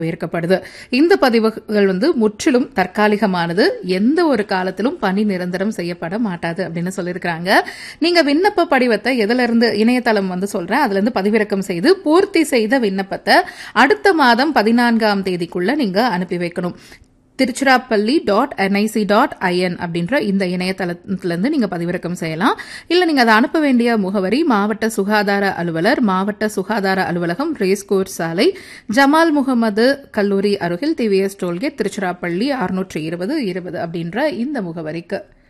உயர்க்கப்படுது இந்த பதிவுகள் வந்து முற்றிலும் தற்காலிகமானது எந்த ஒரு காலத்திலும் பணி நிரந்தரம் செய்யப்பட மாட்டாது அப்படின்னு சொல்லியிருக்கிறாங்க நீங்க விண்ணப்ப படிவத்தை எதுல இருந்து இணையதளம் வந்து சொல்றேன் அதுல இருந்து பதிவிறக்கம் செய்து பூர்த்தி செய்த விண்ணப்பத்தை அடுத்த மாதம் பதினான்காம் தேதிக்குள்ள நீங்க அனுப்பி வைக்கணும் Tiruchirappalli dot NIC dot IN அப்படின்ற இந்த இணையதளத்திலிருந்து நீங்க பதிவிறக்கம் செய்யலாம் இல்ல நீங்க அதை அனுப்ப வேண்டிய முகவரி மாவட்ட சுகாதார அலுவலர் மாவட்ட சுகாதார அலுவலகம் ரேஸ்கோர் சாலை ஜமால் முகமது கல்லூரி அருகில் டிவிஎஸ் டோல்கேட் திருச்சிராப்பள்ளி அறுநூற்றி இருபது இருபது அப்படின்ற இந்த முகவரிக்கு